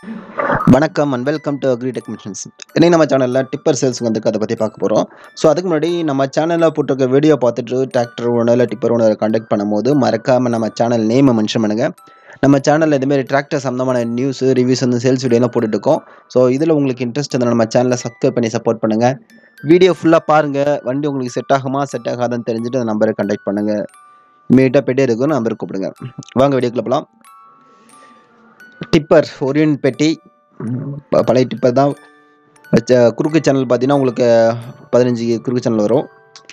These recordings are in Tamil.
வணக்கம் and welcome to agri tech machines இன்னைக்கு நம்ம சேனலில் டிப்பர் சேல்ஸ் வந்து அதை பற்றி பார்க்க போகிறோம் ஸோ அதுக்கு முன்னாடி நம்ம சேனலில் போட்டிருக்க வீடியோ பார்த்துட்டு டிராக்டர் ஓனர் இல்லை டிப்பர் ஓனர் காண்டாக்ட் பண்ணும்போது மறக்காமல் நம்ம சேனல் நேமை மென்ஷன் பண்ணுங்கள் நம்ம சேனலில் இதுமாரி டிராக்டர் சம்மந்தமான நியூஸ் ரிவ்யூஸ் வந்து சேல்ஸ் வீடியோலாம் போட்டுட்ருக்கோம் ஸோ இதில் உங்களுக்கு இன்ட்ரெஸ்ட் இருந்தால் நம்ம சேனலை சப்ஸ்கிரைப் பண்ணி சப்போர்ட் பண்ணுங்கள் வீடியோ ஃபுல்லாக பாருங்கள் வண்டி உங்களுக்கு செட் ஆகுமா செட் ஆகாதான்னு தெரிஞ்சுட்டு அந்த நம்பரை காண்டாக்ட் பண்ணுங்கள் இமீடியட்டாக பெட்டே இருக்கும் நம்பர் கூப்பிடுங்க வாங்க வீடியோக்குள்ள போகலாம் டிப்பர் ஒரியன் பெட்டி ப- பழைய டிப்பர் தான் வச்ச குறுக்கு சேனல் பார்த்தீங்கன்னா உங்களுக்கு பதினஞ்சு குறுக்கு சேனல் வரும்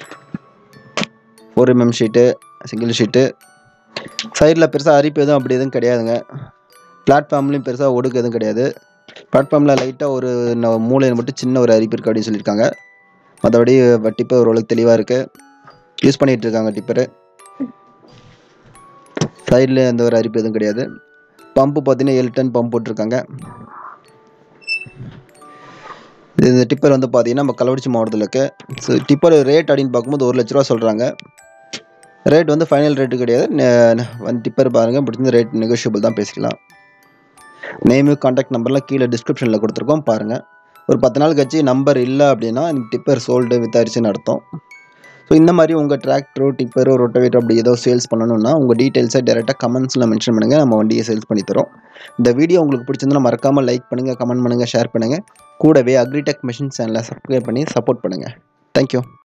ஒரு எம்எம் ஷீட்டு சிங்கிள் ஷீட்டு சைடில் பெருசாக அரிப்பு எதுவும் அப்படி எதுவும் கிடையாதுங்க பிளாட்ஃபார்ம்லேயும் பெருசாக ஒடுக்கு எதுவும் கிடையாது பிளாட்ஃபார்மில் லைட்டாக ஒரு ந- மூலையில் மட்டும் சின்ன ஒரு அரிப்பு இருக்குது அப்படின்னு சொல்லியிருக்காங்க மற்றபடி டிப்பர் ஓரளவுக்கு தெளிவாக இருக்குது யூஸ் பண்ணிகிட்டு இருக்காங்க டிப்பரு சைடில் எந்த ஒரு அரிப்பு எதுவும் கிடையாது பம்பு பார்த்தீங்கன்னா ஏழு டன் பம்ப் போட்டிருக்காங்க இது இந்த டிப்பர் வந்து பார்த்தீங்கன்னா நம்ம கள்ளக்குறிச்சி மாவட்டத்தில் இருக்கு ஸோ டிப்பர் ரேட் அப்படின்னு பார்க்கும்போது ஒரு லட்ச ரூபா சொல்கிறாங்க ரேட் வந்து ஃபைனல் ரேட்டு கிடையாது நெ- வந்து டிப்பர் பாருங்கள் பிடிச்சிருந்த ரேட் நெகோஷியபிள் தான் பேசிக்கலாம் நேமு காண்டாக்ட் நம்பர்லாம் கீழே டிஸ்கிரிப்ஷனில் கொடுத்துருக்கோம் பாருங்கள் ஒரு பத்து நாள் கழிச்சு நம்பர் இல்லை அப்படின்னா எனக்கு டிப்பர் சோல்டு வித்தாரிச்சுன்னு அர்த்தம் ஸோ இந்த மாதிரி உங்கள் டிராக்டரோ டிப்பரோ ரொட்டவேட்டோ அப்படி ஏதோ சேல்ஸ் பண்ணணும்னா உங்கள் டீட்டெயில்ஸை டேரெக்டாக கமெண்ட்ஸில் மென்ஷன் பண்ணுங்கள் நம்ம வண்டியை சேல்ஸ் பண்ணி தரோம் இந்த வீடியோ உங்களுக்கு பிடிச்சிருந்தா மறக்காமல் லைக் பண்ணுங்கள் கமெண்ட் பண்ணுங்கள் ஷேர் பண்ணுங்கள் கூடவே அக்ரிடெக் மிஷின் சேனலை சப்ஸ்கிரைப் பண்ணி சப்போர்ட் பண்ணுங்கள் தேங்க்யூ